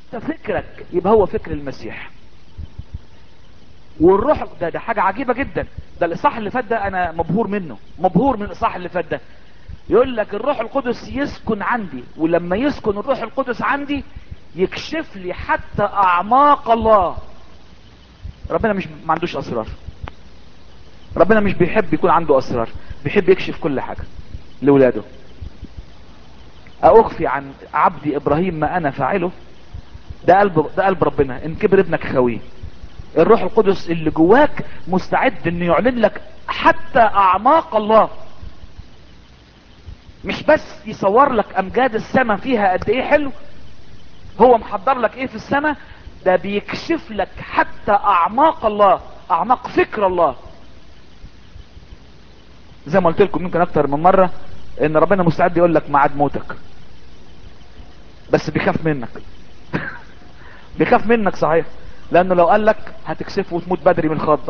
فكرك يبقى هو فكر المسيح والروح ده ده حاجة عجيبة جدا ده الاصحاح اللي فات ده انا مبهور منه مبهور من الاصحاح اللي فات ده يقول لك الروح القدس يسكن عندي ولما يسكن الروح القدس عندي يكشف لي حتى اعماق الله ربنا مش ما عندوش اسرار ربنا مش بيحب يكون عنده اسرار بيحب يكشف كل حاجة لولاده اخفي عن عبدي ابراهيم ما انا فاعله ده قلب ده قلب ربنا ان كبر ابنك خويه الروح القدس اللي جواك مستعد انه يعلن لك حتى اعماق الله مش بس يصور لك امجاد السماء فيها قد ايه حلو هو محضر لك ايه في السماء ده بيكشف لك حتى اعماق الله اعماق فكر الله زي ما قلت لكم يمكن اكتر من مرة ان ربنا مستعد يقول لك ميعاد موتك بس بيخاف منك بيخاف منك صحيح لانه لو قال لك هتكسفه وتموت بدري من الخضة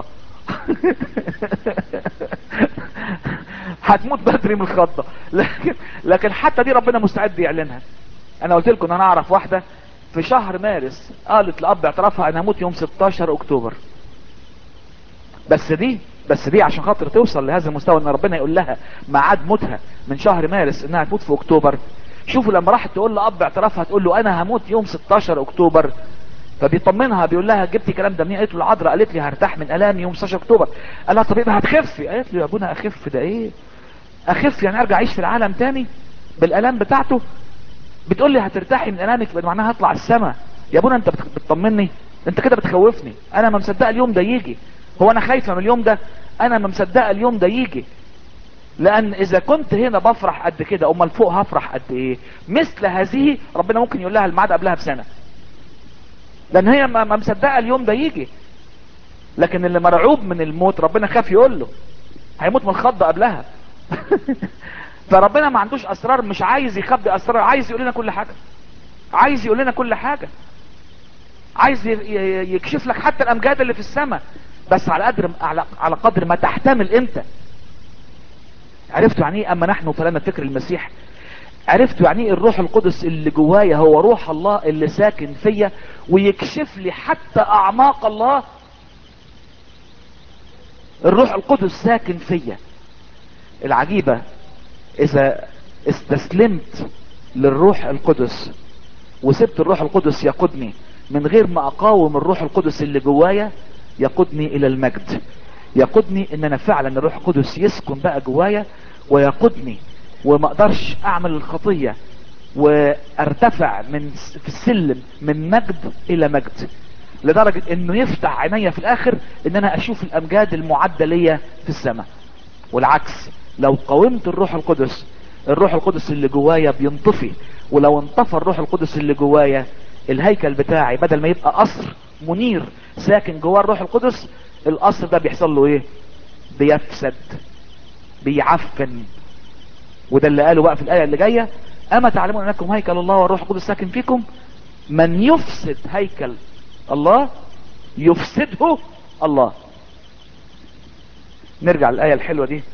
هتموت بدري من الخضة لكن لكن حتى دي ربنا مستعد يعلنها انا قلت لكم ان انا اعرف واحدة في شهر مارس قالت لاب اعترافها انا هموت يوم 16 اكتوبر بس دي بس دي عشان خاطر توصل لهذا المستوى ان ربنا يقول لها ميعاد موتها من شهر مارس انها تموت في اكتوبر شوفوا لما راحت تقول لاب اعترافها تقول له انا هموت يوم 16 اكتوبر فبيطمنها بيقول لها جبتي كلام ده منين قالت له العذراء قالت لي هرتاح من الامي يوم 16 اكتوبر قال لها طب يبقى هتخفي قالت له يا ابونا اخف ده ايه اخف يعني ارجع اعيش في العالم تاني بالالام بتاعته بتقول لي هترتاحي من الامك يبقى معناها هطلع السما يا ابونا انت بتطمني انت كده بتخوفني انا ما مصدقه اليوم ده يجي هو انا خايفه من اليوم ده انا ما مصدقه اليوم ده يجي لان اذا كنت هنا بفرح قد كده امال فوق هفرح قد ايه مثل هذه ربنا ممكن يقول لها الميعاد قبلها بسنه لان هي ما مصدقه اليوم ده يجي لكن اللي مرعوب من الموت ربنا خاف يقول له هيموت من الخضه قبلها فربنا ما عندوش اسرار مش عايز يخبي اسرار عايز يقول لنا كل حاجه عايز يقول لنا كل حاجه عايز يكشف لك حتى الامجاد اللي في السماء بس على قدر على قدر ما تحتمل انت عرفتوا يعني ايه اما نحن فلنا فكر المسيح عرفتوا يعني ايه الروح القدس اللي جوايا هو روح الله اللي ساكن فيا ويكشف لي حتى اعماق الله الروح القدس ساكن فيا العجيبة اذا استسلمت للروح القدس وسبت الروح القدس يقودني من غير ما اقاوم الروح القدس اللي جوايا يقودني الى المجد يقودني ان انا فعلا الروح القدس يسكن بقى جوايا ويقودني وما اقدرش اعمل الخطية وارتفع من في السلم من مجد الى مجد لدرجة انه يفتح عينيا في الاخر ان انا اشوف الامجاد المعدة ليا في السماء والعكس لو قاومت الروح القدس الروح القدس اللي جوايا بينطفي ولو انطفى الروح القدس اللي جوايا الهيكل بتاعي بدل ما يبقى قصر منير ساكن جواه الروح القدس القصر ده بيحصل له ايه بيفسد بيعفن وده اللي قاله بقى في الايه اللي جايه اما تعلمون انكم هيكل الله والروح القدس ساكن فيكم من يفسد هيكل الله يفسده الله نرجع للايه الحلوه دي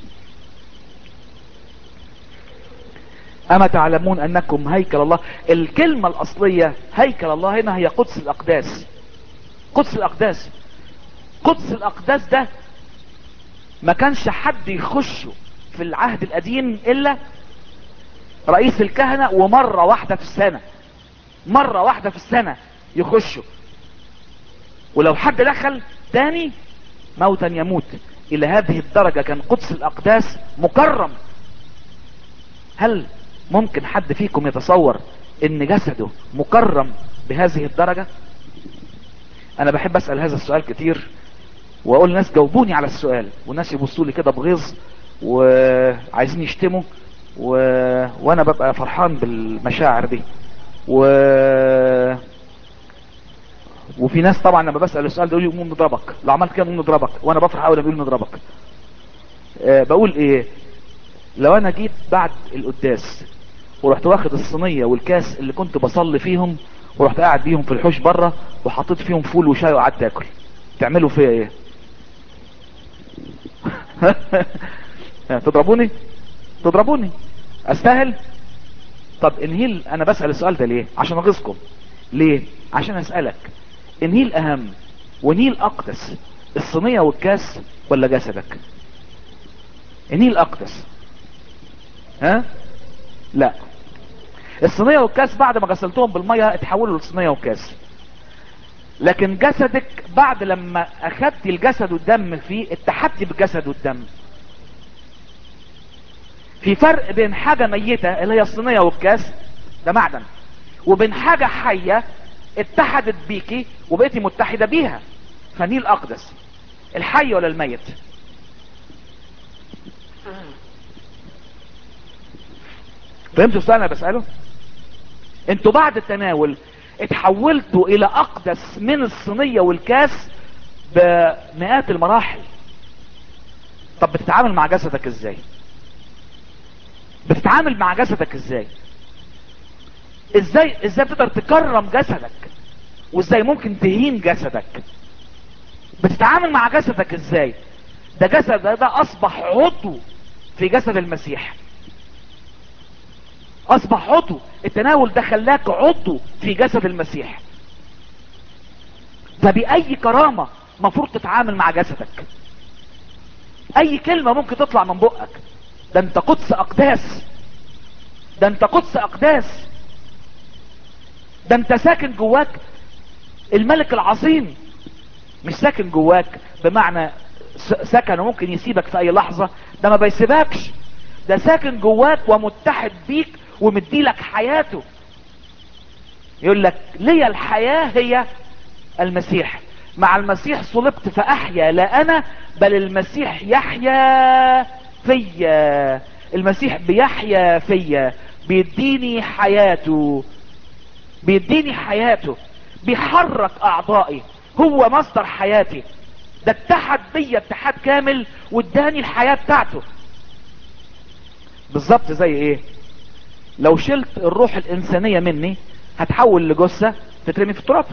اما تعلمون انكم هيكل الله الكلمة الاصلية هيكل الله هنا هي قدس الاقداس قدس الاقداس قدس الاقداس ده ما كانش حد يخشه في العهد القديم الا رئيس الكهنة ومرة واحدة في السنة مرة واحدة في السنة يخشه ولو حد دخل تاني موتا يموت الى هذه الدرجة كان قدس الاقداس مكرم هل ممكن حد فيكم يتصور ان جسده مكرم بهذه الدرجة انا بحب اسأل هذا السؤال كتير واقول الناس جاوبوني على السؤال والناس يبصوا لي كده بغيظ وعايزين يشتموا و... وانا ببقى فرحان بالمشاعر دي و... وفي ناس طبعا لما بسأل السؤال ده يقولوا قوم نضربك لو عملت كده قوم نضربك وانا بفرح قوي لما بيقولوا نضربك أه بقول ايه لو انا جيت بعد القداس ورحت واخد الصينية والكاس اللي كنت بصلي فيهم ورحت قاعد بيهم في الحوش بره وحطيت فيهم فول وشاي وقعدت اكل تعملوا فيا ايه تضربوني تضربوني استاهل طب انهيل انا بسأل السؤال ده ليه عشان اغيظكم ليه عشان اسألك انهي الاهم ونهي الاقدس الصينية والكاس ولا جسدك انهي الاقدس ها لا الصينية والكاس بعد ما غسلتهم بالمية اتحولوا لصينية وكاس لكن جسدك بعد لما اخدت الجسد والدم فيه اتحدت بالجسد والدم في فرق بين حاجة ميتة اللي هي الصينية والكاس ده معدن وبين حاجة حية اتحدت بيكي وبقيتي متحدة بيها فني الاقدس الحي ولا الميت فهمتوا السؤال انا بسأله انتوا بعد التناول اتحولتوا الى اقدس من الصينية والكاس بمئات المراحل طب بتتعامل مع جسدك ازاي بتتعامل مع جسدك ازاي ازاي ازاي بتقدر تكرم جسدك وازاي ممكن تهين جسدك بتتعامل مع جسدك ازاي ده جسد ده, ده اصبح عضو في جسد المسيح اصبح عضو التناول ده خلاك عضو في جسد المسيح فبأي كرامة مفروض تتعامل مع جسدك اي كلمة ممكن تطلع من بقك ده انت قدس اقداس ده انت قدس اقداس ده انت ساكن جواك الملك العظيم مش ساكن جواك بمعنى سكن وممكن يسيبك في اي لحظة ده ما بيسيبكش ده ساكن جواك ومتحد بيك ومديلك حياته يقول لك ليا الحياة هي المسيح مع المسيح صلبت فاحيا لا انا بل المسيح يحيا فيا المسيح بيحيا فيا بيديني حياته بيديني حياته بيحرك اعضائي هو مصدر حياتي ده اتحد بيا اتحاد كامل واداني الحياة بتاعته بالظبط زي ايه لو شلت الروح الانسانية مني هتحول لجثة تترمي في التراب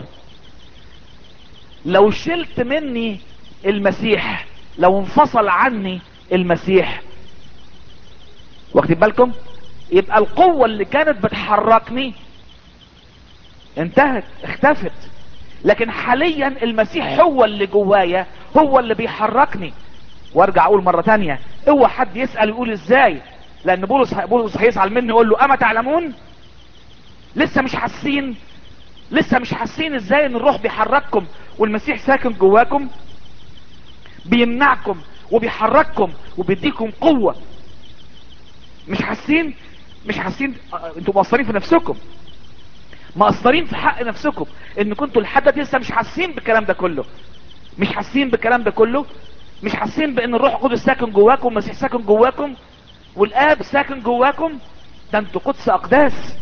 لو شلت مني المسيح لو انفصل عني المسيح واخدين بالكم يبقى القوة اللي كانت بتحركني انتهت اختفت لكن حاليا المسيح هو اللي جوايا هو اللي بيحركني وارجع اقول مرة تانية اوعى حد يسأل يقول ازاي لان بولس بولس هيزعل مني يقول له اما تعلمون لسه مش حاسين لسه مش حاسين ازاي ان الروح بيحرككم والمسيح ساكن جواكم بيمنعكم وبيحرككم وبيديكم قوة مش حاسين مش حاسين انتوا مقصرين في نفسكم مقصرين في حق نفسكم ان كنتوا لحد دلوقتي لسه مش حاسين بالكلام ده كله مش حاسين بالكلام ده كله مش حاسين بان الروح القدس ساكن جواكم والمسيح ساكن جواكم والاب ساكن جواكم ده انتوا قدس اقداس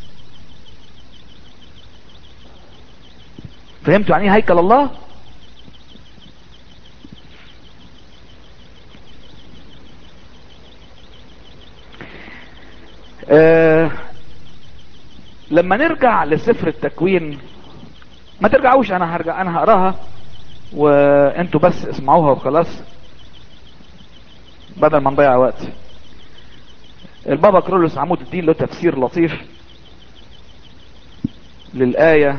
فهمتوا يعني ايه هيكل الله آه لما نرجع لسفر التكوين ما ترجعوش انا هرجع انا هقراها وانتوا بس اسمعوها وخلاص بدل ما نضيع وقت البابا كرولوس عمود الدين له تفسير لطيف للآية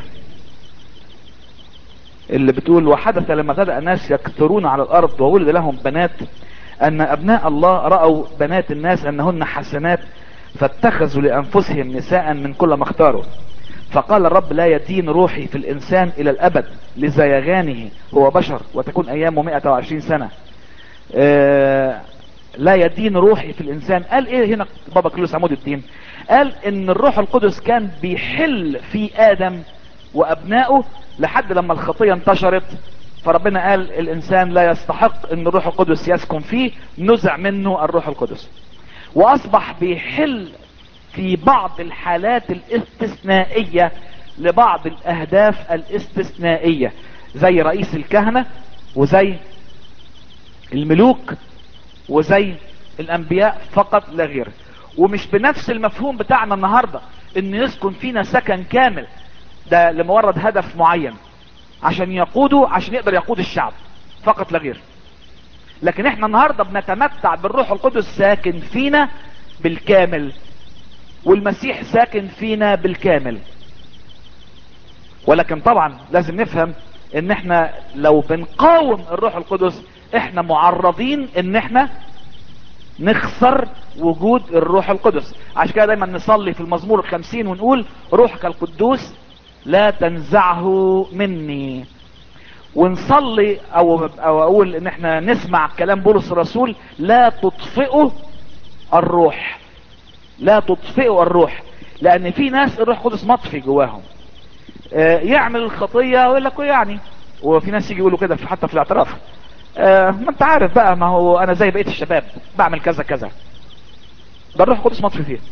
اللي بتقول وحدث لما بدأ الناس يكثرون على الأرض وولد لهم بنات أن أبناء الله رأوا بنات الناس أنهن حسنات فاتخذوا لأنفسهم نساء من كل ما اختاروا فقال الرب لا يدين روحي في الإنسان إلى الأبد لزيغانه هو بشر وتكون أيامه 120 سنة آه لا يدين روحي في الإنسان قال إيه هنا بابا كلوس عمود الدين قال إن الروح القدس كان بيحل في آدم وأبنائه لحد لما الخطية انتشرت فربنا قال الإنسان لا يستحق إن الروح القدس يسكن فيه نزع منه الروح القدس واصبح بيحل في بعض الحالات الاستثنائية لبعض الاهداف الاستثنائية زي رئيس الكهنة وزي الملوك وزي الانبياء فقط لا غير ومش بنفس المفهوم بتاعنا النهاردة ان يسكن فينا سكن كامل ده لمجرد هدف معين عشان يقوده عشان يقدر يقود الشعب فقط لا غير لكن احنا النهاردة بنتمتع بالروح القدس ساكن فينا بالكامل والمسيح ساكن فينا بالكامل ولكن طبعا لازم نفهم ان احنا لو بنقاوم الروح القدس احنا معرضين ان احنا نخسر وجود الروح القدس عشان كده دايما نصلي في المزمور الخمسين ونقول روحك القدوس لا تنزعه مني ونصلي او او اقول ان احنا نسمع كلام بولس الرسول لا تطفئوا الروح لا تطفئوا الروح لان في ناس الروح القدس مطفي جواهم آه، يعمل الخطيه ويقول لك يعني وفي ناس يجي يقولوا كده في- حتى في الاعتراف آه، ما انت عارف بقى ما هو انا زي بقيه الشباب بعمل كذا كذا ده الروح القدس مطفي فيه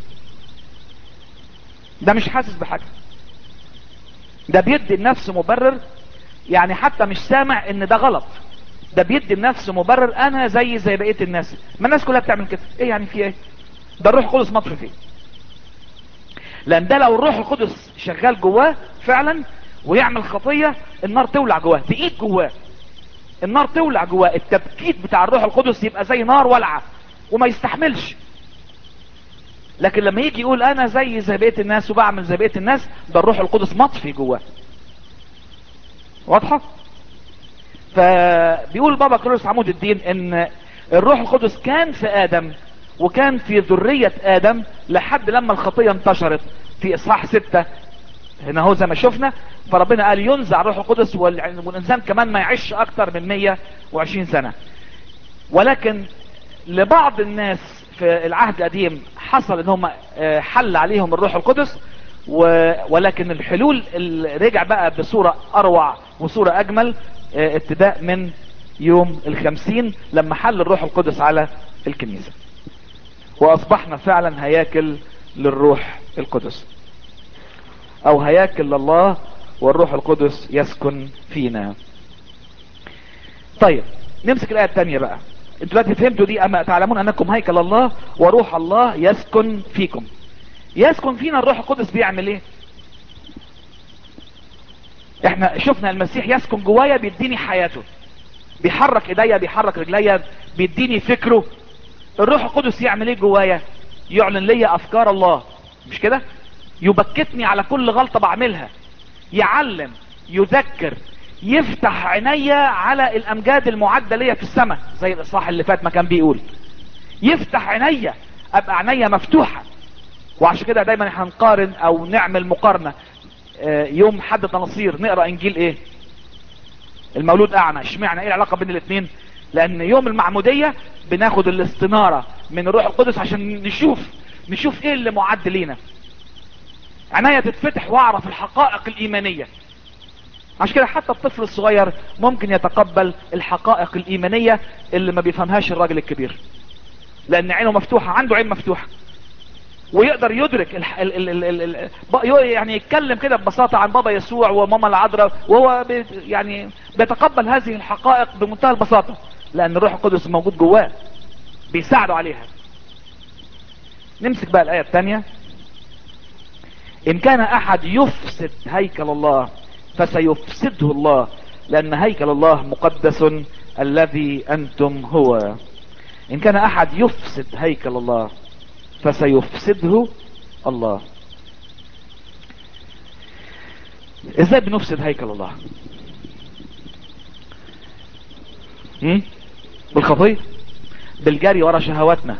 ده مش حاسس بحاجه ده بيدي النفس مبرر يعني حتى مش سامع ان ده غلط ده بيدي النفس مبرر انا زي زي بقيه الناس ما الناس كلها بتعمل كده ايه يعني في ايه ده الروح القدس مطفي فيه لان ده لو الروح القدس شغال جواه فعلا ويعمل خطيه النار تولع جواه تقيد جواه النار تولع جواه التبكيت بتاع الروح القدس يبقى زي نار ولعه وما يستحملش لكن لما يجي يقول انا زي زي بقيه الناس وبعمل زي بقيه الناس ده الروح القدس مطفي جواه واضحه فبيقول بابا كرولوس عمود الدين ان الروح القدس كان في ادم وكان في ذرية ادم لحد لما الخطية انتشرت في اصحاح ستة هنا هو زي ما شفنا فربنا قال ينزع الروح القدس والع- والانسان كمان ما يعيش اكتر من 120 سنة ولكن لبعض الناس في العهد القديم حصل ان هم آه، حل عليهم الروح القدس و- ولكن الحلول اللي رجع بقى بصورة اروع وصورة اجمل آه، ابتداء من يوم الخمسين لما حل الروح القدس على الكنيسة واصبحنا فعلا هياكل للروح القدس او هياكل لله والروح القدس يسكن فينا طيب نمسك الايه الثانيه بقى انتوا دلوقتي فهمتوا دي اما تعلمون انكم هيكل الله وروح الله يسكن فيكم يسكن فينا الروح القدس بيعمل ايه احنا شفنا المسيح يسكن جوايا بيديني حياته بيحرك ايديا بيحرك رجليا بيديني فكره الروح القدس يعمل ايه جوايا يعلن لي افكار الله مش كده يبكتني على كل غلطة بعملها يعلم يذكر يفتح عينيا على الامجاد المعدة ليا في السماء زي الاصحاح اللي فات ما كان بيقول يفتح عينيا ابقى عينيا مفتوحة وعشان كده دايما احنا نقارن او نعمل مقارنة آه، يوم حد تنصير نقرأ انجيل ايه المولود اعمى اشمعنى ايه العلاقة بين الاثنين لان يوم المعمودية بناخد الاستنارة من الروح القدس عشان نشوف نشوف ايه اللي معد لينا عينيا تتفتح واعرف الحقائق الايمانية عشان كده حتى الطفل الصغير ممكن يتقبل الحقائق الايمانية اللي ما بيفهمهاش الراجل الكبير لان عينه مفتوحة عنده عين مفتوحة ويقدر يدرك الح... ال... ال... ال... ال... ال... ب- يو- يعني يتكلم كده ببساطة عن بابا يسوع وماما العذراء وهو بي... يعني بيتقبل هذه الحقائق بمنتهى البساطة لان الروح القدس موجود جواه بيساعده عليها نمسك بقى الآية الثانية إن كان أحد يفسد هيكل الله فسيفسده الله لأن هيكل الله مقدس الذي أنتم هو إن كان أحد يفسد هيكل الله فسيفسده الله ازاي بنفسد هيكل الله هم؟ بالخطية بالجري ورا شهواتنا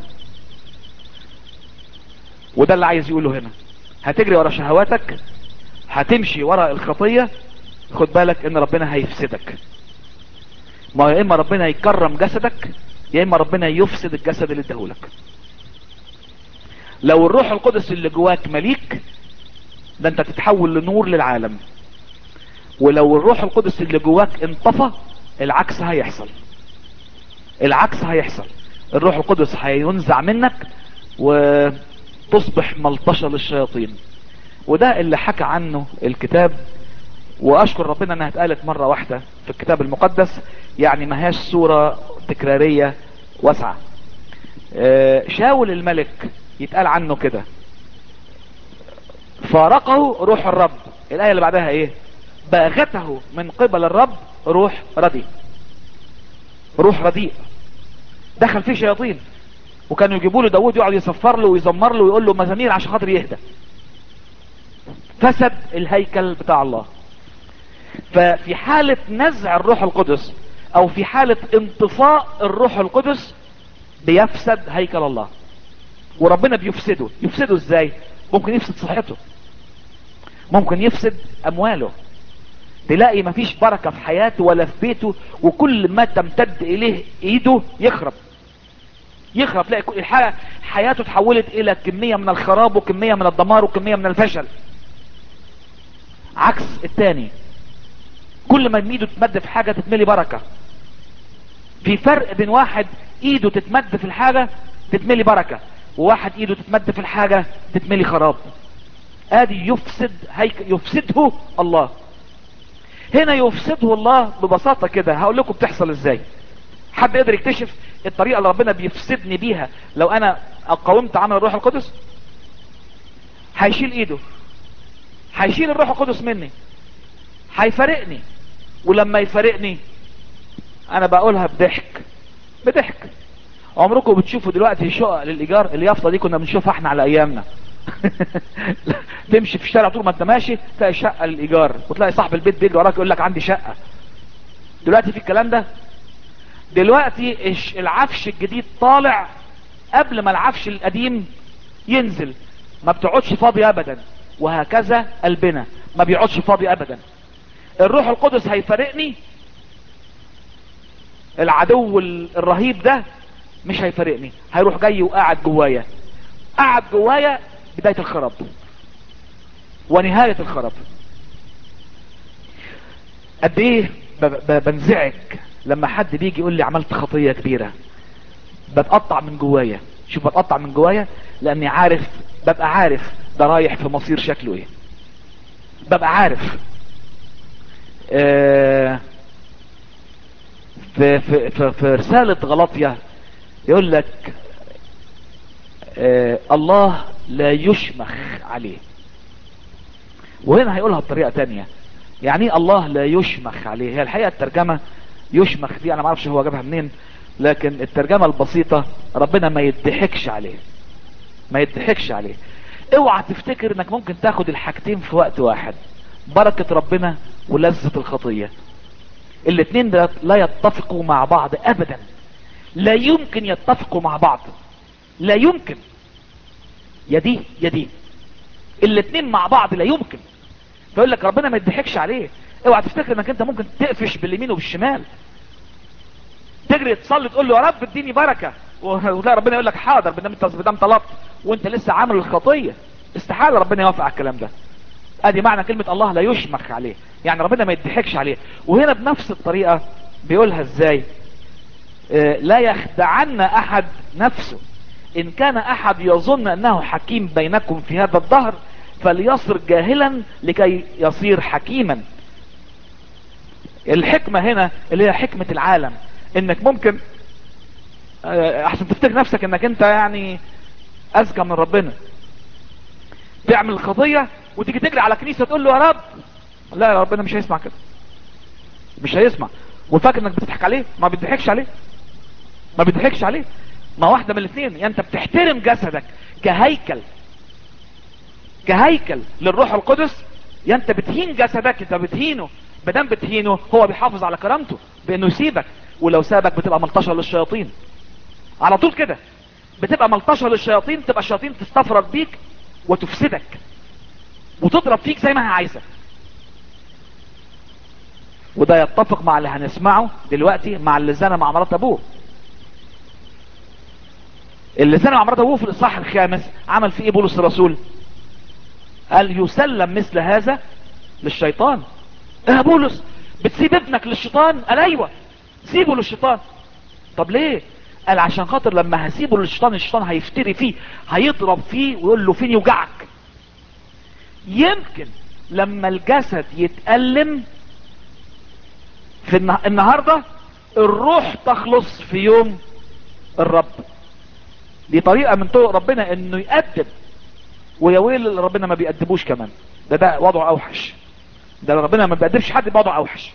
وده اللي عايز يقوله هنا هتجري ورا شهواتك هتمشي ورا الخطية خد بالك ان ربنا هيفسدك ما هو يا اما ربنا يكرم جسدك يا اما ربنا يفسد الجسد اللي اداهولك لو الروح القدس اللي جواك مليك ده انت تتحول لنور للعالم ولو الروح القدس اللي جواك انطفى العكس هيحصل العكس هيحصل الروح القدس هينزع منك وتصبح ملطشة للشياطين وده اللي حكى عنه الكتاب واشكر ربنا انها اتقالت مرة واحدة في الكتاب المقدس يعني ما هياش صورة تكرارية واسعة آه، شاول الملك يتقال عنه كده فارقه روح الرب الآية اللي بعدها ايه باغته من قبل الرب روح رديء روح رديء دخل فيه شياطين وكانوا يجيبوا له داود يقعد يصفر له ويزمر له ويقول له مزامير عشان خاطر يهدى فسد الهيكل بتاع الله ففي حالة نزع الروح القدس او في حالة انطفاء الروح القدس بيفسد هيكل الله وربنا بيفسده يفسده ازاي ممكن يفسد صحته ممكن يفسد امواله تلاقي مفيش بركة في حياته ولا في بيته وكل ما تمتد اليه ايده يخرب يخرب تلاقي كل الحياة حياته تحولت الى كمية من الخراب وكمية من الدمار وكمية من الفشل عكس التاني كل ما ايده تتمد في حاجة تتملي بركة في فرق بين واحد ايده تتمد في الحاجة تتملي بركة وواحد ايده تتمد في الحاجة تتملي خراب ادي يفسد هيك يفسده الله هنا يفسده الله ببساطة كده هقول لكم بتحصل ازاي حد يقدر يكتشف الطريقة اللي ربنا بيفسدني بيها لو انا قاومت عمل الروح القدس هيشيل ايده هيشيل الروح القدس مني هيفارقني ولما يفارقني انا بقولها بضحك بضحك عمركم بتشوفوا دلوقتي شقق للايجار اليافطه دي كنا بنشوفها احنا على ايامنا تمشي في الشارع طول ما انت ماشي تلاقي شقه للايجار وتلاقي صاحب البيت بيجي وراك يقول لك عندي شقه دلوقتي في الكلام ده دلوقتي الش- العفش الجديد طالع قبل ما العفش القديم ينزل ما بتقعدش فاضي ابدا وهكذا قلبنا ما بيقعدش فاضي ابدا الروح القدس هيفارقني العدو ال- الرهيب ده مش هيفارقني هيروح جاي وقاعد جوايا قاعد جوايا بداية الخراب ونهاية الخراب قد ايه ب- ب- بنزعج لما حد بيجي يقول لي عملت خطية كبيرة بتقطع من جوايا شوف بتقطع من جوايا لاني عارف ببقى عارف ده رايح في مصير شكله ايه ببقى عارف آه في, في, في, في رسالة غلطية يقول لك آه الله لا يشمخ عليه وهنا هيقولها بطريقة تانية يعني ايه الله لا يشمخ عليه هي الحقيقة الترجمة يشمخ دي انا معرفش هو جابها منين لكن الترجمة البسيطة ربنا ما يضحكش عليه ما يضحكش عليه اوعى تفتكر انك ممكن تاخد الحاجتين في وقت واحد بركة ربنا ولذة الخطية الاتنين ده لا يتفقوا مع بعض ابدا لا يمكن يتفقوا مع بعض لا يمكن يا دي يا دي الاتنين مع بعض لا يمكن فيقول لك ربنا ما يضحكش عليه اوعى تفتكر انك انت ممكن تقفش باليمين وبالشمال تجري تصلي تقول له يا رب اديني بركه وتلاقي ربنا يقول لك حاضر بدام انت بدام طلبت وانت لسه عامل الخطيه استحاله ربنا يوافق على الكلام ده ادي معنى كلمه الله لا يشمخ عليه يعني ربنا ما يضحكش عليه وهنا بنفس الطريقه بيقولها ازاي آه، لا يخدعن احد نفسه ان كان احد يظن انه حكيم بينكم في هذا الدهر فليصر جاهلا لكي يصير حكيما الحكمة هنا اللي هي حكمة العالم انك ممكن آه، احسن تفتكر نفسك انك انت يعني اذكى من ربنا تعمل الخطية وتيجي تجري على كنيسة تقول له يا رب لا يا ربنا مش هيسمع كده مش هيسمع وفاكر انك بتضحك عليه ما بيضحكش عليه ما بيضحكش عليه ما واحدة من الاثنين يعني انت بتحترم جسدك كهيكل كهيكل للروح القدس يا انت بتهين جسدك انت بتهينه مادام بتهينه هو بيحافظ على كرامته بانه يسيبك ولو سابك بتبقى ملطشه للشياطين على طول كده بتبقى ملطشه للشياطين تبقى الشياطين تستفرد بيك وتفسدك وتضرب فيك زي ما هي عايزه وده يتفق مع اللي هنسمعه دلوقتي مع اللي زنى مع مرات ابوه اللي زنى مع مرات ابوه في الاصحاح الخامس عمل فيه ايه بولس الرسول قال يسلم مثل هذا للشيطان ايه يا بولس بتسيب ابنك للشيطان قال ايوه سيبه للشيطان طب ليه قال عشان خاطر لما هسيبه للشيطان الشيطان هيفتري فيه هيضرب فيه ويقول له فين يوجعك يمكن لما الجسد يتألم في النه... النهاردة الروح تخلص في يوم الرب دي طريقة من طرق ربنا انه يقدم ويا ويل اللي ربنا ما بيقدموش كمان ده ده وضعه اوحش ده ربنا ما بيقدمش حد وضعه اوحش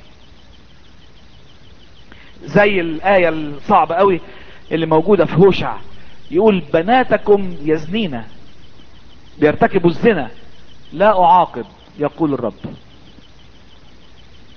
زي الآية الصعبة قوي اللي موجودة في هوشع يقول بناتكم يزنين بيرتكبوا الزنا لا أعاقب يقول الرب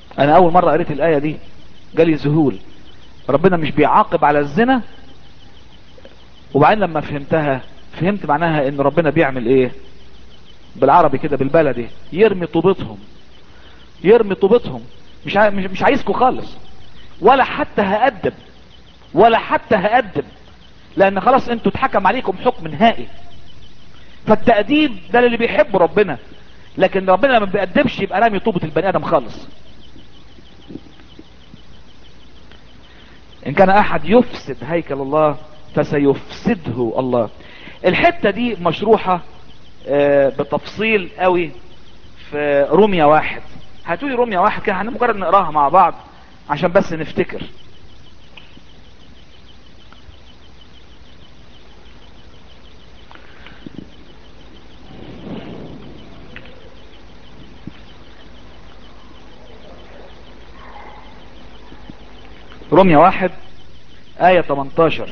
انا اول مرة قريت الاية دي جالي ذهول ربنا مش بيعاقب على الزنا وبعدين لما فهمتها فهمت معناها ان ربنا بيعمل ايه بالعربي كده بالبلدي يرمي طوبتهم يرمي طوبتهم مش عاي... مش, مش عايزكم خالص ولا حتى هقدم ولا حتى هقدم لان خلاص انتوا اتحكم عليكم حكم نهائي فالتأديب ده اللي بيحب ربنا لكن ربنا لما بيقدمش يبقى رامي طوبة البني ادم خالص ان كان احد يفسد هيكل الله فسيفسده الله الحتة دي مشروحة آه، بتفصيل قوي في روميا واحد هاتولي روميا واحد كده هنمجرد نقراها مع بعض عشان بس نفتكر روميا واحد آية 18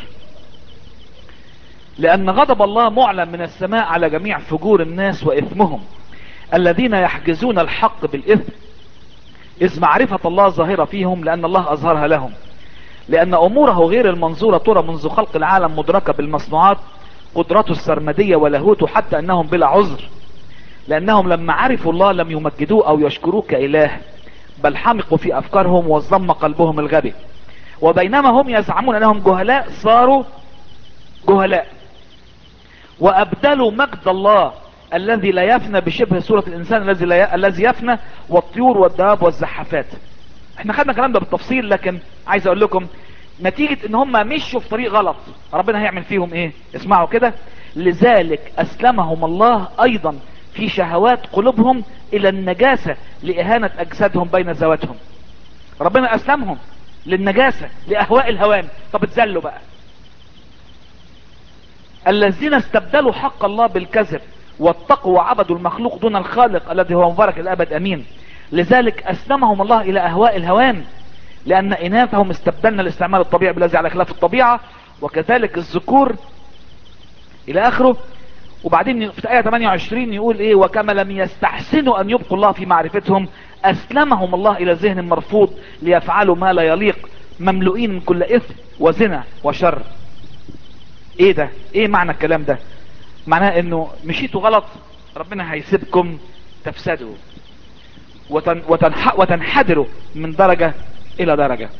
لأن غضب الله معلن من السماء على جميع فجور الناس وإثمهم الذين يحجزون الحق بالإثم إذ معرفة الله ظاهرة فيهم لأن الله أظهرها لهم لأن أموره غير المنظورة ترى منذ خلق العالم مدركة بالمصنوعات قدرته السرمدية ولاهوته حتى أنهم بلا عذر لأنهم لما عرفوا الله لم يمجدوه أو يشكروه كإله بل حمقوا في أفكارهم وظلم قلبهم الغبي وبينما هم يزعمون أنهم جهلاء صاروا جهلاء وأبدلوا مجد الله الذي لا يفنى بشبه صورة الإنسان الذي لا ي... الذي يفنى والطيور والدواب والزحافات احنا خدنا الكلام ده بالتفصيل لكن عايز اقول لكم نتيجة ان هم مشوا في طريق غلط ربنا هيعمل فيهم ايه اسمعوا كده لذلك اسلمهم الله ايضا في شهوات قلوبهم الى النجاسة لاهانة اجسادهم بين ذواتهم ربنا اسلمهم للنجاسة لاهواء الهوان طب اتذلوا بقى الذين استبدلوا حق الله بالكذب واتقوا وعبدوا المخلوق دون الخالق الذي هو مبارك الابد امين لذلك اسلمهم الله الى اهواء الهوان لان اناثهم استبدلنا الاستعمال الطبيعي بالذي على خلاف الطبيعة وكذلك الذكور الى اخره وبعدين في آية 28 يقول ايه وكما لم يستحسنوا ان يبقوا الله في معرفتهم اسلمهم الله الى ذهن مرفوض ليفعلوا ما لا يليق مملوئين من كل اثم وزنا وشر ايه ده ايه معنى الكلام ده معناه انه مشيتوا غلط ربنا هيسيبكم تفسدوا وتن وتنح وتنحدروا من درجة الى درجة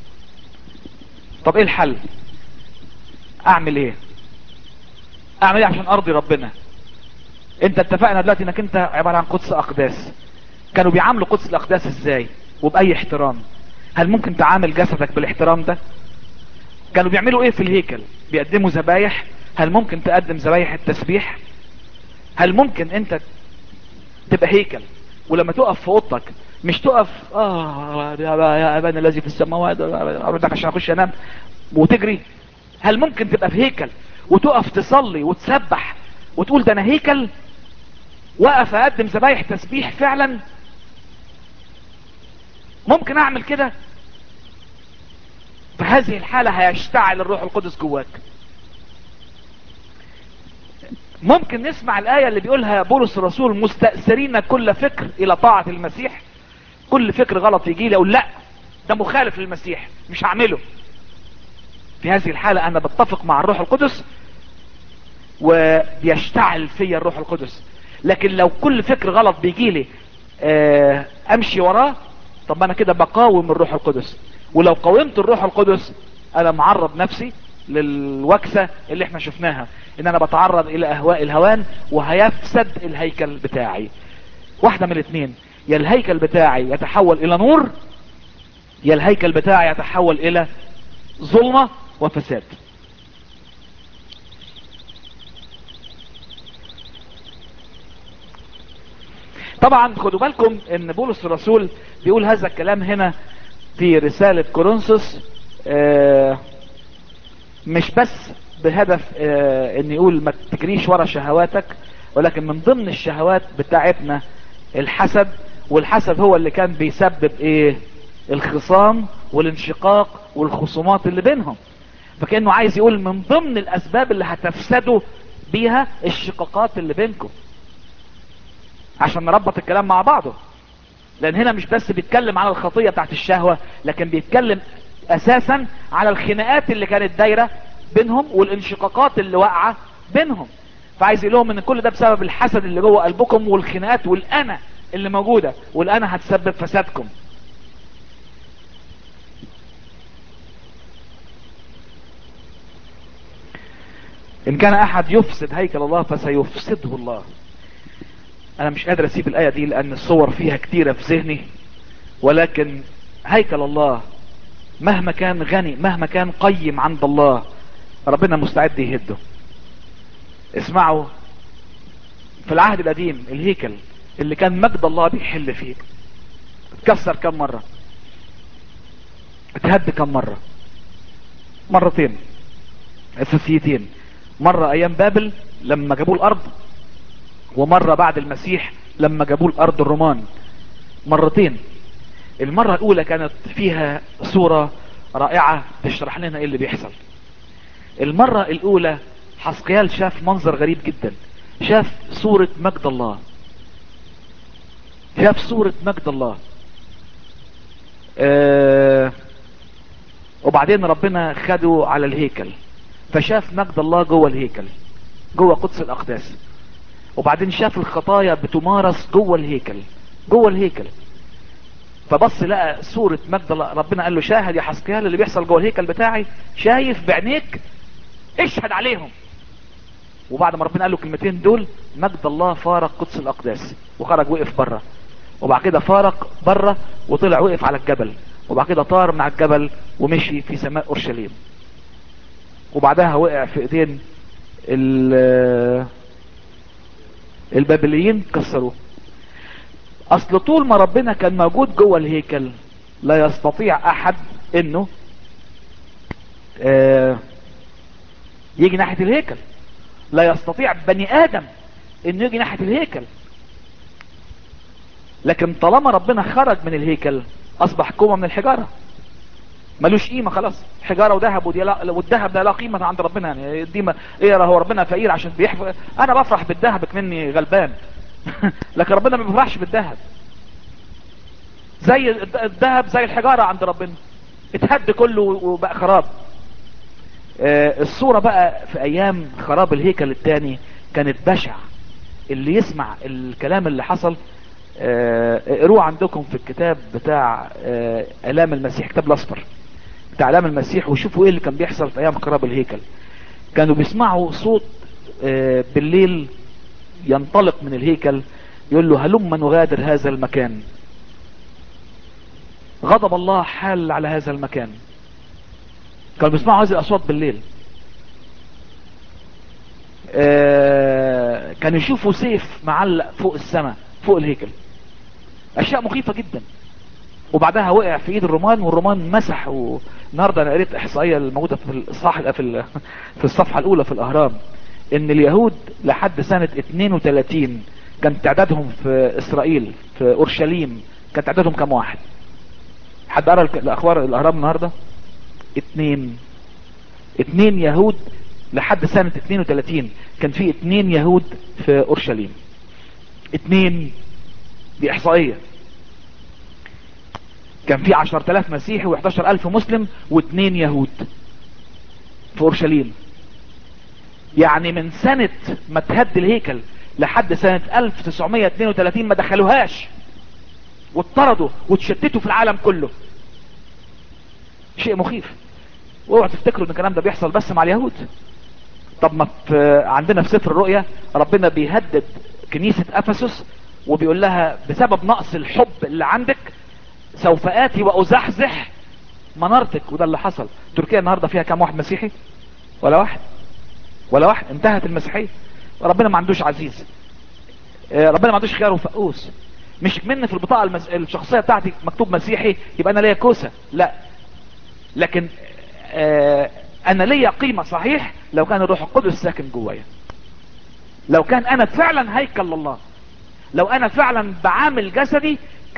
طب ايه الحل اعمل ايه اعمل ايه عشان ارضي ربنا انت اتفقنا دلوقتي انك انت عبارة عن قدس اقداس كانوا بيعاملوا قدس الاقداس ازاي وباي احترام هل ممكن تعامل جسدك بالاحترام ده كانوا بيعملوا ايه في الهيكل بيقدموا ذبايح هل ممكن تقدم ذبايح التسبيح هل ممكن انت تبقى هيكل ولما تقف في اوضتك مش تقف اه يا ابانا الذي في السماوات اردك عشان اخش انام وتجري هل ممكن تبقى في هيكل وتقف تصلي وتسبح وتقول ده انا هيكل وقف اقدم ذبايح تسبيح فعلا ممكن اعمل كده في هذه الحالة هيشتعل الروح القدس جواك ممكن نسمع الآية اللي بيقولها بولس الرسول مستأثرين كل فكر إلى طاعة المسيح كل فكر غلط يجي لي أقول لا ده مخالف للمسيح مش هعمله في هذه الحالة أنا بتفق مع الروح القدس وبيشتعل فيا الروح القدس لكن لو كل فكر غلط بيجي لي آه أمشي وراه طب أنا كده بقاوم الروح القدس ولو قاومت الروح القدس أنا معرض نفسي للوكسة اللي احنا شفناها ان انا بتعرض الى اهواء الهوان وهيفسد الهيكل بتاعي واحدة من الاثنين يا الهيكل بتاعي يتحول الى نور يا الهيكل بتاعي يتحول الى ظلمة وفساد طبعا خدوا بالكم ان بولس الرسول بيقول هذا الكلام هنا في رسالة كورنثوس آه مش بس بهدف آه ان يقول ما تجريش ورا شهواتك ولكن من ضمن الشهوات بتاعتنا الحسد والحسد هو اللي كان بيسبب ايه الخصام والانشقاق والخصومات اللي بينهم فكأنه عايز يقول من ضمن الاسباب اللي هتفسدوا بيها الشقاقات اللي بينكم عشان نربط الكلام مع بعضه لان هنا مش بس بيتكلم على الخطية بتاعت الشهوة لكن بيتكلم اساسا على الخناقات اللي كانت دايرة بينهم والانشقاقات اللي واقعة بينهم فعايز يقول لهم ان كل ده بسبب الحسد اللي جوه قلبكم والخناقات والانا اللي موجودة والانا هتسبب فسادكم ان كان احد يفسد هيكل الله فسيفسده الله انا مش قادر اسيب الاية دي لان الصور فيها كتيرة في ذهني ولكن هيكل الله مهما كان غني مهما كان قيم عند الله ربنا مستعد يهده اسمعوا في العهد القديم الهيكل اللي كان مجد الله بيحل فيه اتكسر كم مرة اتهد كم مرة مرتين اساسيتين مرة ايام بابل لما جابوا الارض ومرة بعد المسيح لما جابوا الارض الرومان مرتين المرة الاولى كانت فيها صورة رائعة تشرح لنا ايه اللي بيحصل المرة الاولى حسقيال شاف منظر غريب جدا شاف صورة مجد الله شاف صورة مجد الله آه وبعدين ربنا خده على الهيكل فشاف مجد الله جوه الهيكل جوه قدس الاقداس وبعدين شاف الخطايا بتمارس جوه الهيكل جوه الهيكل فبص لقى صورة مجد الله ربنا قال له شاهد يا حسقيال اللي بيحصل جوه الهيكل بتاعي شايف بعينيك اشهد عليهم وبعد ما ربنا قال له الكلمتين دول مجد الله فارق قدس الاقداس وخرج وقف بره وبعد كده فارق بره وطلع وقف على الجبل وبعد كده طار من على الجبل ومشي في سماء اورشليم وبعدها وقع في ايدين البابليين كسروه اصل طول ما ربنا كان موجود جوه الهيكل لا يستطيع احد انه آه يجي ناحية الهيكل لا يستطيع بني ادم انه يجي ناحية الهيكل لكن طالما ربنا خرج من الهيكل اصبح كومة من الحجارة ملوش قيمة خلاص حجارة وذهب والذهب ده لا قيمة عند ربنا يعني دي ما ايه هو ربنا فقير عشان بيحفظ انا بفرح بالذهب مني غلبان لكن ربنا ما بيفرحش بالذهب زي الذهب زي الحجارة عند ربنا اتهد كله وبقى خراب آه الصورة بقى في ايام خراب الهيكل الثاني كانت بشع اللي يسمع الكلام اللي حصل اقروه آه عندكم في الكتاب بتاع آه الام المسيح كتاب الاصفر بتاع الام المسيح وشوفوا ايه اللي كان بيحصل في ايام خراب الهيكل كانوا بيسمعوا صوت بالليل ينطلق من الهيكل يقول له هلم نغادر هذا المكان غضب الله حال على هذا المكان كانوا بيسمعوا هذه الاصوات بالليل آه كانوا يشوفوا سيف معلق فوق السماء فوق الهيكل اشياء مخيفة جدا وبعدها وقع في ايد الرومان والرومان مسح والنهارده انا قريت احصائيه الموجوده في الصح في في الصفحه الاولى في الاهرام ان اليهود لحد سنة 32 كان تعدادهم في اسرائيل في اورشليم كان تعدادهم كم واحد حد قرا الاخبار الاهرام النهارده اتنين اتنين يهود لحد سنة 32 كان في اتنين يهود في اورشليم اتنين دي احصائية كان في 10000 مسيحي و11000 مسلم واتنين يهود في اورشليم يعني من سنة ما تهد الهيكل لحد سنة 1932 ما دخلوهاش واتطردوا واتشتتوا في العالم كله شيء مخيف واوعوا تفتكروا ان الكلام ده بيحصل بس مع اليهود طب ما في عندنا في سفر الرؤيا ربنا بيهدد كنيسة افسس وبيقول لها بسبب نقص الحب اللي عندك سوف اتي وازحزح منارتك وده اللي حصل تركيا النهاردة فيها كام واحد مسيحي ولا واحد ولا واحد انتهت المسيحية ربنا ما عندوش عزيز ربنا ما عندوش خيار وفقوس مش من في البطاقة المس... الشخصية بتاعتي مكتوب مسيحي يبقى انا ليا كوسة لا لكن آه انا ليا قيمة صحيح لو كان الروح القدس ساكن جوايا لو كان انا فعلا هيكل لله لو انا فعلا بعامل جسدي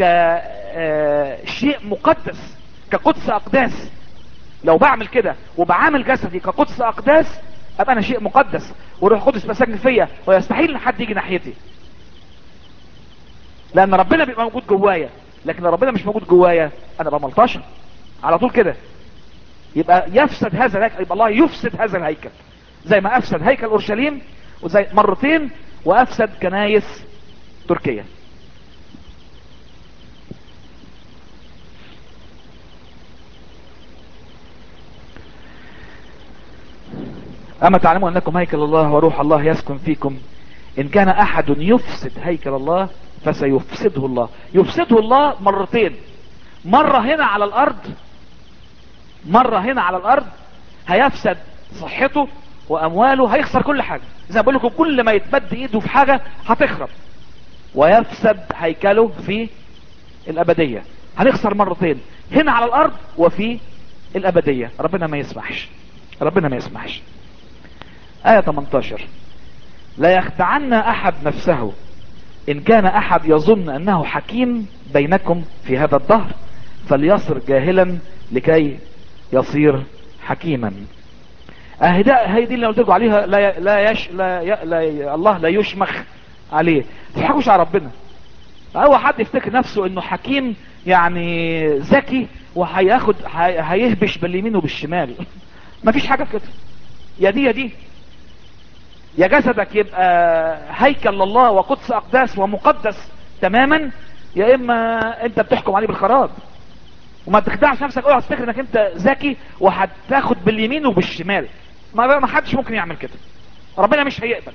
كشيء مقدس كقدس اقداس لو بعمل كده وبعامل جسدي كقدس اقداس ابقى انا شيء مقدس والروح القدس بسجن فيا ويستحيل ان حد يجي ناحيتي لان ربنا بيبقى موجود جوايا لكن لو ربنا مش موجود جوايا انا بقى ملطشه على طول كده يبقى يفسد هذا الهيكل يبقى الله يفسد هذا الهيكل زي ما افسد هيكل اورشليم وزي مرتين وافسد كنايس تركيا اما تعلمون انكم هيكل الله وروح الله يسكن فيكم ان كان احد يفسد هيكل الله فسيفسده الله يفسده الله مرتين مرة هنا على الارض مرة هنا على الارض هيفسد صحته وامواله هيخسر كل حاجة زي ما بقول لكم كل ما يتمد ايده في حاجة هتخرب ويفسد هيكله في الابدية هنخسر مرتين هنا على الارض وفي الابدية ربنا ما يسمحش ربنا ما يسمحش آية 18 لا يخدعن أحد نفسه إن كان أحد يظن أنه حكيم بينكم في هذا الدهر فليصر جاهلا لكي يصير حكيما أهداء هي دي اللي قلت لكم عليها لا لا يش لا, ي... لا الله لا يشمخ عليه تضحكوش على ربنا هو حد يفتكر نفسه انه حكيم يعني ذكي وهياخد هيهبش باليمين وبالشمال مفيش حاجه كده يا دي يا دي يا جسدك يبقى هيكل لله وقدس اقداس ومقدس تماما يا اما انت بتحكم عليه بالخراب وما تخدعش نفسك اوعى تفتكر انك انت ذكي وهتاخد باليمين وبالشمال ما ما حدش ممكن يعمل كده ربنا مش هيقبل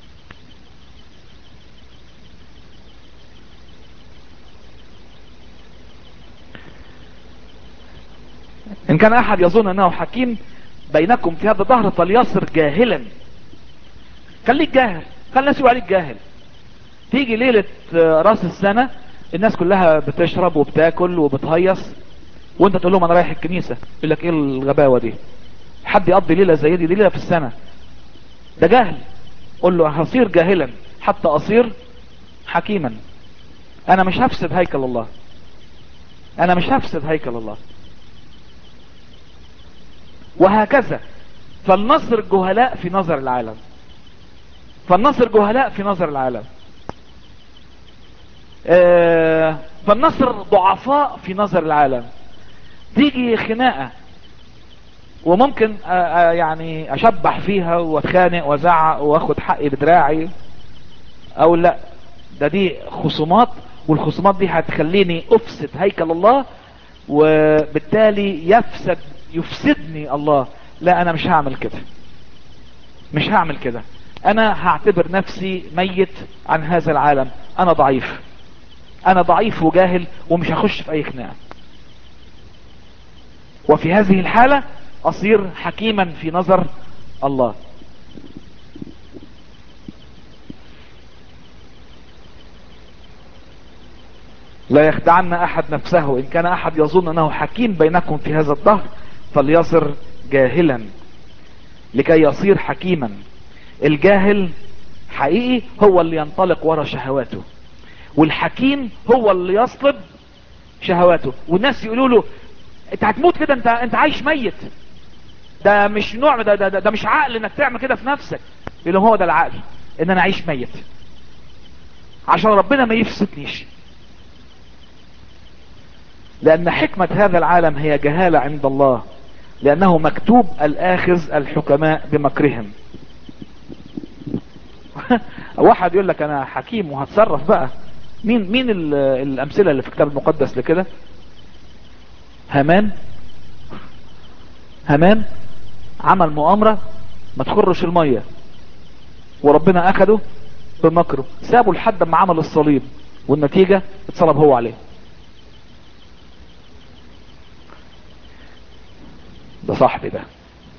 ان كان احد يظن انه حكيم بينكم في هذا الظهر فليصر جاهلا خليك جاهل خلي الناس يقول عليك جاهل تيجي ليلة راس السنة الناس كلها بتشرب وبتاكل وبتهيص وانت تقول لهم انا رايح الكنيسة يقول لك ايه الغباوة دي حد يقضي ليلة زي دي دي ليلة في السنة ده جهل قول له هصير جاهلا حتى اصير حكيما انا مش هفسد هيكل الله انا مش هفسد هيكل الله وهكذا فلنصر الجهلاء في نظر العالم فلنصر جهلاء في نظر العالم آه فلنصر ضعفاء في نظر العالم تيجي خناقة وممكن آه آه يعني اشبح فيها واتخانق وازعق واخد حقي بدراعي او لا ده دي خصومات والخصومات دي هتخليني افسد هيكل الله وبالتالي يفسد يفسدني الله لا انا مش هعمل كده مش هعمل كده انا هعتبر نفسي ميت عن هذا العالم انا ضعيف انا ضعيف وجاهل ومش هخش في اي خناقه وفي هذه الحالة اصير حكيما في نظر الله لا يخدعن احد نفسه ان كان احد يظن انه حكيم بينكم في هذا الدهر فليصر جاهلا لكي يصير حكيما الجاهل حقيقي هو اللي ينطلق ورا شهواته والحكيم هو اللي يصلب شهواته والناس يقولوا له انت هتموت كده انت انت عايش ميت ده مش نوع ده, ده, ده, ده مش عقل انك تعمل كده في نفسك يقول لهم هو ده العقل ان انا اعيش ميت عشان ربنا ما يفسدنيش لان حكمة هذا العالم هي جهالة عند الله لانه مكتوب الاخذ الحكماء بمكرهم واحد يقول لك انا حكيم وهتصرف بقى مين مين الامثله اللي في الكتاب المقدس لكده هامان هامان عمل مؤامره ما تخرش الميه وربنا اخده بمكره سابه لحد ما عمل الصليب والنتيجه اتصلب هو عليه ده صاحبي ده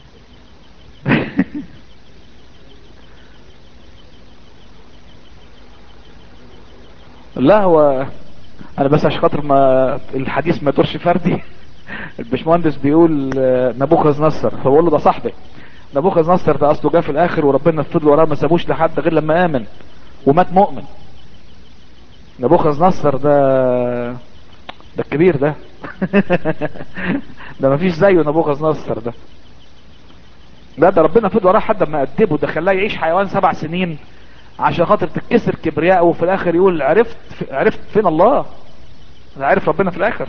لا هو انا بس عشان خاطر ما الحديث ما يدورش فردي البشمهندس بيقول نبوخذ نصر فبقول له ده صاحبي نبوخذ نصر ده اصله جه في الاخر وربنا فضل وراه ما سابوش لحد غير لما امن ومات مؤمن نبوخذ نصر ده ده الكبير ده ده ما فيش زيه نبوخذ نصر ده لا ده ربنا فضل وراه لحد ما ادبه ده خلاه يعيش حيوان سبع سنين عشان خاطر تتكسر كبرياءه وفي الاخر يقول عرفت عرفت فين الله عرف ربنا في الاخر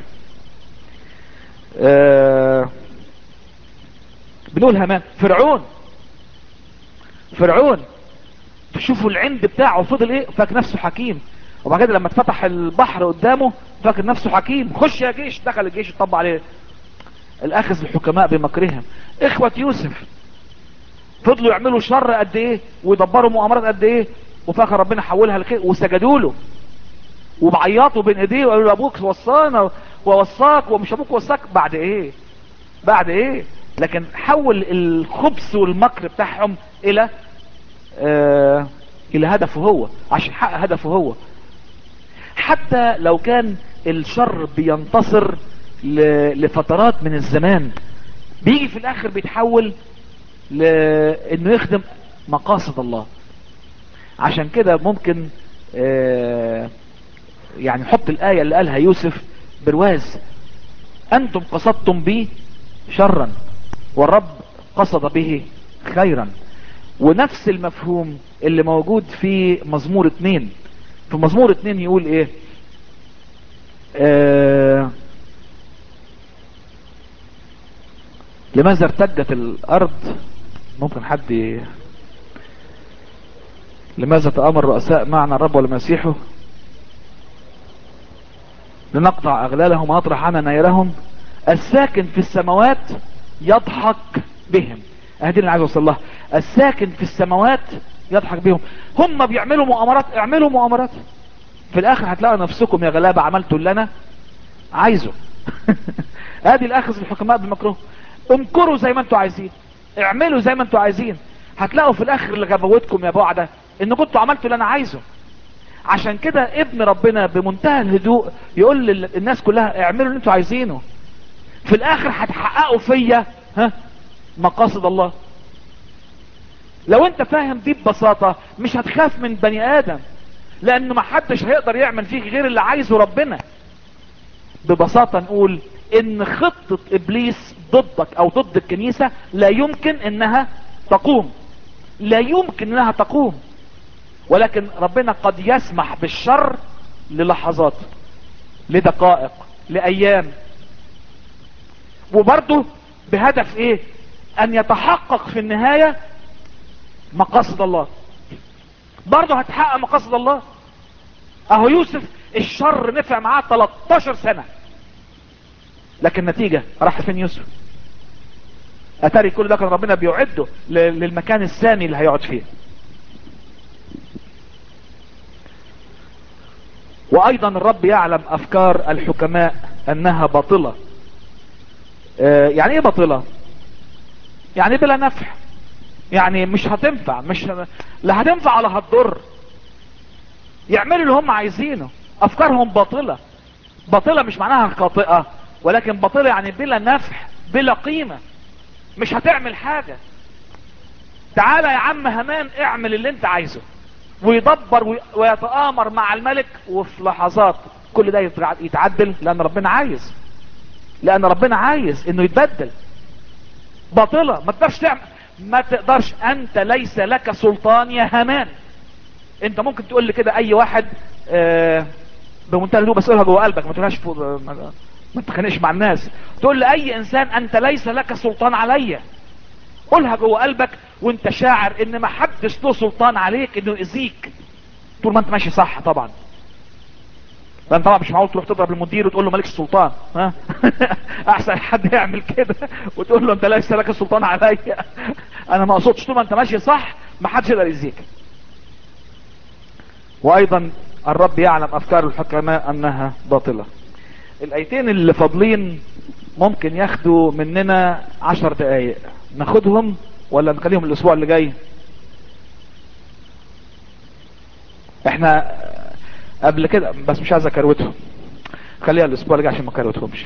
آه بنقول همان فرعون فرعون تشوفوا العند بتاعه فضل ايه فاكر نفسه حكيم وبعد كده لما اتفتح البحر قدامه فاكر نفسه حكيم خش يا جيش دخل الجيش يطبق عليه الاخذ الحكماء بمكرهم اخوة يوسف فضلوا يعملوا شر قد ايه ويدبروا مؤامرات قد ايه وفاكر ربنا حولها لخير وسجدوا له وبعيطوا بين ايديه وقالوا له ابوك وصانا ووصاك ومش ابوك وصاك بعد ايه بعد ايه لكن حول الخبث والمكر بتاعهم الى آه الى هدفه هو عشان يحقق هدفه هو حتى لو كان الشر بينتصر ل- لفترات من الزمان بيجي في الاخر بيتحول لانه يخدم مقاصد الله عشان كده ممكن آه يعني حط الآية اللي قالها يوسف برواز أنتم قصدتم بي شرا والرب قصد به خيرا ونفس المفهوم اللي موجود في مزمور اتنين في مزمور اتنين يقول ايه آه لماذا ارتجت الارض ممكن حد ي- لماذا تآمر الرؤساء معنا الرب والمسيح لنقطع اغلالهم ونطرح عنا نيرهم الساكن في السماوات يضحك بهم اهدي اللي عايز اوصل لها الساكن في السماوات يضحك بهم هم بيعملوا مؤامرات اعملوا مؤامرات في الاخر هتلاقوا نفسكم يا غلابة عملتوا اللي انا عايزه ادي الاخذ الحكماء بمكروه امكروا زي ما انتوا عايزين اعملوا زي ما انتوا عايزين هتلاقوا في الاخر اللي غبوتكم يا بعدة ان كنتوا عملتوا اللي انا عايزه عشان كده ابن ربنا بمنتهى الهدوء يقول للناس كلها اعملوا اللي انتوا عايزينه في الاخر هتحققوا فيا ها مقاصد الله لو انت فاهم دي ببساطة مش هتخاف من بني ادم لانه محدش هيقدر يعمل فيك غير اللي عايزه ربنا ببساطة نقول ان خطة ابليس ضدك او ضد الكنيسة لا يمكن انها تقوم لا يمكن انها تقوم ولكن ربنا قد يسمح بالشر للحظات لدقائق لايام وبرضه بهدف ايه ان يتحقق في النهاية مقاصد الله برضه هتحقق مقاصد الله اهو يوسف الشر نفع معاه 13 سنة لكن النتيجة راح فين يوسف اتاري كل ده كان ربنا بيعده ل- للمكان السامي اللي هيقعد فيه وايضا الرب يعلم افكار الحكماء انها باطلة آه، يعني ايه باطلة يعني بلا نفع يعني مش هتنفع مش لا هتنفع ولا هتضر يعملوا اللي هم عايزينه افكارهم باطلة باطلة مش معناها خاطئة ولكن باطلة يعني بلا نفع بلا قيمة مش هتعمل حاجة تعالى يا عم همان اعمل اللي انت عايزه ويدبر وي- ويتآمر مع الملك وفي لحظات كل ده يتع- يتعدل لان ربنا عايز لان ربنا عايز انه يتبدل باطلة ما تقدرش تعمل ما تقدرش انت ليس لك سلطان يا همان انت ممكن تقول لي كده اي واحد آه بمنتهى الهدوء بس قولها جوه قلبك ما تقولهاش فوق ما ما تتخانقش مع الناس تقول لاي انسان انت ليس لك سلطان عليا قولها جوه قلبك وانت شاعر ان ما حدش له سلطان عليك انه يأذيك طول ما انت ماشي صح طبعا لان طبعا مش معقول تروح تضرب المدير وتقول له مالكش سلطان ها احسن حد يعمل كده وتقول له انت ليس لك سلطان عليا انا ما اقصدش طول ما انت ماشي صح ما حدش يقدر يأذيك وايضا الرب يعلم افكار الحكماء انها باطلة الايتين اللي فاضلين ممكن ياخدوا مننا عشر دقايق ناخدهم ولا نخليهم الاسبوع اللي جاي احنا قبل كده بس مش عايز اكروتهم خليها الاسبوع اللي جاي عشان ما اكروتهمش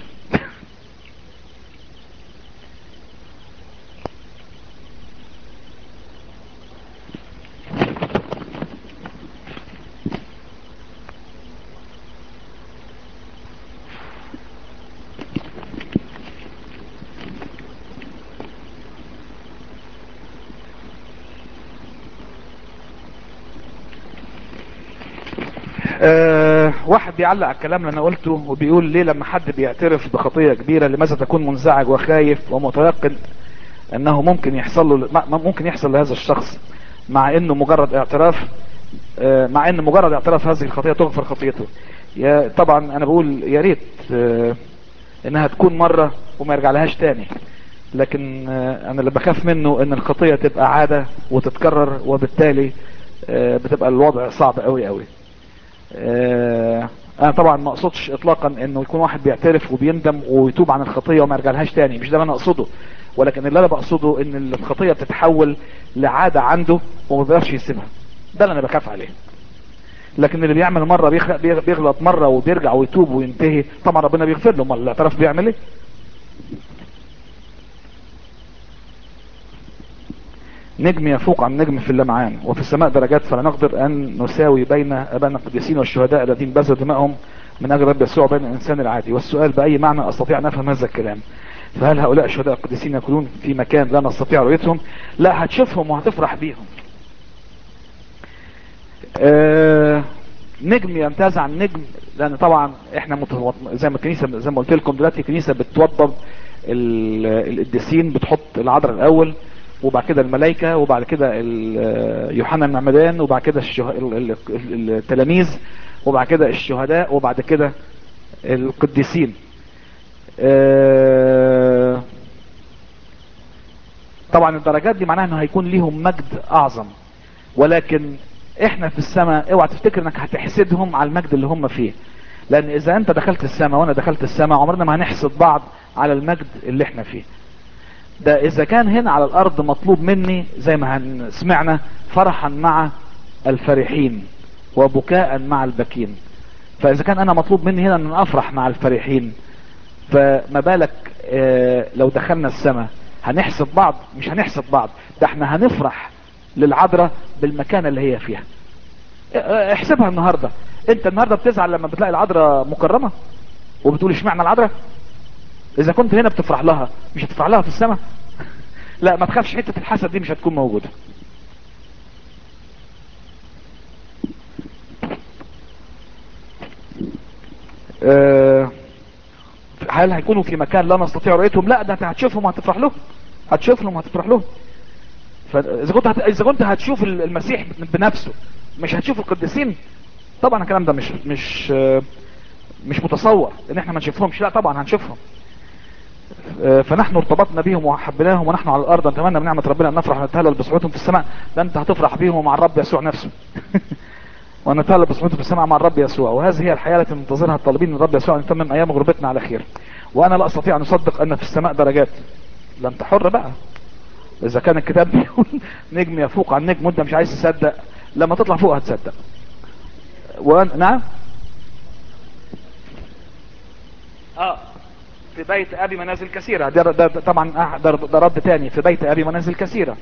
آه واحد بيعلق على الكلام اللي انا قلته وبيقول ليه لما حد بيعترف بخطية كبيرة لماذا تكون منزعج وخايف ومتيقن انه ممكن يحصل له م- ممكن يحصل لهذا الشخص مع انه مجرد اعتراف آه، مع ان مجرد اعتراف هذه الخطية تغفر خطيته يا طبعا انا بقول يا ريت آه، انها تكون مرة وما يرجع لهاش تاني لكن آه، انا اللي بخاف منه ان الخطية تبقى عادة وتتكرر وبالتالي آه، بتبقى الوضع صعب قوي قوي آه، انا طبعا ما اقصدش اطلاقا انه يكون واحد بيعترف وبيندم ويتوب عن الخطية وما يرجعلهاش تاني مش ده اللي انا اقصده ولكن اللي انا بقصده ان الخطية بتتحول لعادة عنده وما بيقدرش يسيبها ده اللي انا بخاف عليه لكن اللي بيعمل مرة بيخ- بيغلط مرة وبيرجع ويتوب وينتهي طبعا ربنا بيغفر له امال الاعتراف بيعمل ايه نجم يفوق عن نجم في اللمعان وفي السماء درجات فلا نقدر ان نساوي بين ابائنا القديسين والشهداء الذين بذلوا دمائهم من اجل رب يسوع بين الانسان العادي والسؤال باي معنى استطيع ان افهم هذا الكلام فهل هؤلاء الشهداء القديسين يكونون في مكان لا نستطيع رؤيتهم لا هتشوفهم وهتفرح بيهم آه نجم يمتاز عن نجم لان طبعا احنا متوط... زي ما الكنيسه زي ما قلت لكم دلوقتي الكنيسه بتوضب ال- القديسين بتحط العذراء الاول وبعد كده الملائكه وبعد كده ال- يوحنا المعمدان وبعد كده الشه... ال- ال- ال- التلاميذ وبعد كده الشهداء وبعد كده القديسين آه، طبعا الدرجات دي معناها انه هيكون ليهم مجد اعظم ولكن احنا في السماء اوعى تفتكر انك هتحسدهم على المجد اللي هم فيه لان اذا انت دخلت السماء وانا دخلت السماء عمرنا ما هنحسد بعض على المجد اللي احنا فيه ده اذا كان هنا على الارض مطلوب مني زي ما هن- سمعنا فرحا مع الفرحين وبكاء مع البكين فاذا كان انا مطلوب مني هنا ان افرح مع الفرحين فما بالك آه، لو دخلنا السماء هنحسب بعض مش هنحسب بعض ده احنا هنفرح للعذراء بالمكانة اللي هي فيها اه، احسبها النهاردة انت النهاردة بتزعل لما بتلاقي العذراء مكرمة وبتقول اشمعنى العذراء اذا كنت هنا بتفرح لها مش هتفرح لها في السماء لا ما تخافش حتة الحسد دي مش هتكون موجودة اه هل هيكونوا في مكان لا نستطيع رؤيتهم لا ده انت هتشوفهم وهتفرح لهم هتشوفهم وهتفرح لهم فاذا كنت هت... اذا كنت هتشوف المسيح بنفسه مش هتشوف القديسين طبعا الكلام ده مش مش آه، مش متصور ان احنا ما نشوفهمش لا طبعا هنشوفهم آه، فنحن ارتبطنا بهم وحبناهم ونحن على الارض نتمنى من نعمه ربنا ان نفرح ونتهلل بصحبتهم في السماء ده انت هتفرح بيهم ومع الرب يسوع نفسه ونتهلل بصحبتهم في السماء مع الرب يسوع وهذه هي الحياه التي ننتظرها الطالبين من الرب يسوع ان يتمم ايام غربتنا على خير وانا لا استطيع ان اصدق ان في السماء درجات لا انت حر بقى اذا كان الكتاب بيقول نجم يفوق عن نجم وانت مش عايز تصدق لما تطلع فوق هتصدق وأن... نعم اه في بيت ابي منازل كثيرة ده, ده, ده طبعا آه، ده, ده رد تاني في بيت ابي منازل كثيرة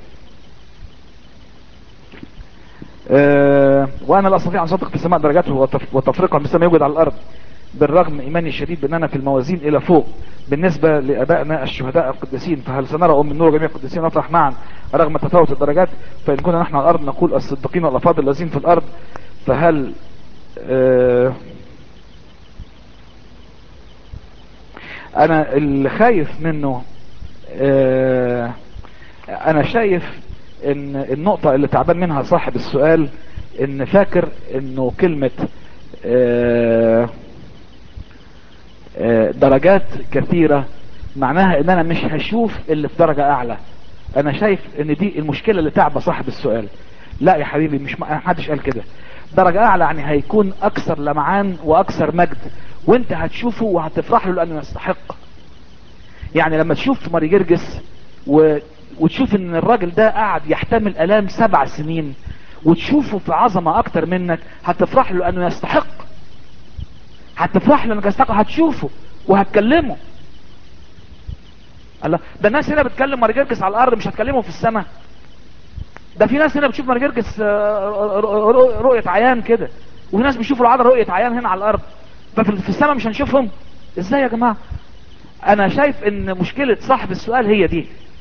آه وانا لا استطيع ان اصدق في السماء درجاته وتف- وتفرقها مثل ما يوجد على الارض بالرغم ايماني الشديد باننا في الموازين الى فوق بالنسبة لابائنا الشهداء القديسين فهل سنرى ام النور جميع القديسين نفرح معا رغم تفاوت الدرجات فان كنا نحن على الارض نقول الصديقين والافاضل الذين في الارض فهل آه انا اللي خايف منه آه انا شايف ان النقطة اللي تعبان منها صاحب السؤال ان فاكر انه كلمة آه آه درجات كثيرة معناها ان انا مش هشوف اللي في درجة اعلى انا شايف ان دي المشكلة اللي تعب صاحب السؤال لا يا حبيبي مش ما حدش قال كده درجة اعلى يعني هيكون اكثر لمعان واكثر مجد وانت هتشوفه وهتفرح له لانه يستحق يعني لما تشوف ماري جرجس و... وتشوف ان الراجل ده قاعد يحتمل الام سبع سنين وتشوفه في عظمة اكتر منك هتفرح له لانه يستحق هتفرح له انك يستحق هتشوفه وهتكلمه الله ده الناس هنا بتكلم ماري جرجس على الارض مش هتكلمه في السماء ده في ناس هنا بتشوف ماري جرجس آه، رؤ- رؤية عيان كده وفي ناس بيشوفوا العذراء رؤية عيان هنا على الارض ففي في السماء مش هنشوفهم ازاي يا جماعة انا شايف ان مشكلة صاحب السؤال هي دي